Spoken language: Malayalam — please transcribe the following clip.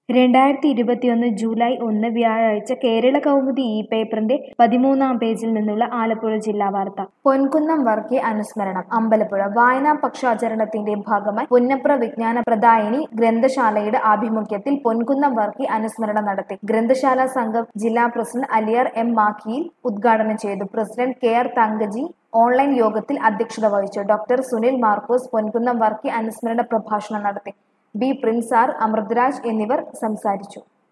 രണ്ടായിരത്തി ഇരുപത്തിയൊന്ന് ജൂലൈ ഒന്ന് വ്യാഴാഴ്ച കേരള കൗമുദി ഈ പേപ്പറിന്റെ പതിമൂന്നാം പേജിൽ നിന്നുള്ള ആലപ്പുഴ ജില്ലാ വാർത്ത പൊൻകുന്നം വർക്കി അനുസ്മരണം അമ്പലപ്പുഴ വായനാ പക്ഷാചരണത്തിന്റെ ഭാഗമായി പുന്നപ്ര വിജ്ഞാന പ്രദായിനി ഗ്രന്ഥശാലയുടെ ആഭിമുഖ്യത്തിൽ പൊൻകുന്നം വർക്കി അനുസ്മരണം നടത്തി ഗ്രന്ഥശാല സംഘം ജില്ലാ പ്രസിഡന്റ് അലിയാർ എം മാക്കിയിൽ ഉദ്ഘാടനം ചെയ്തു president K R Thankaji online യോഗത്തിൽ അധ്യക്ഷത വഹിച്ചു ഡോക്ടർ സുനിൽ മാർക്കോസ് പൊൻകുന്നം വർക്കി അനുസ്മരണ പ്രഭാഷണം നടത്തി ബി പ്രിൻസ് ആർ അമൃതരാജ് എന്നിവർ സംസാരിച്ചു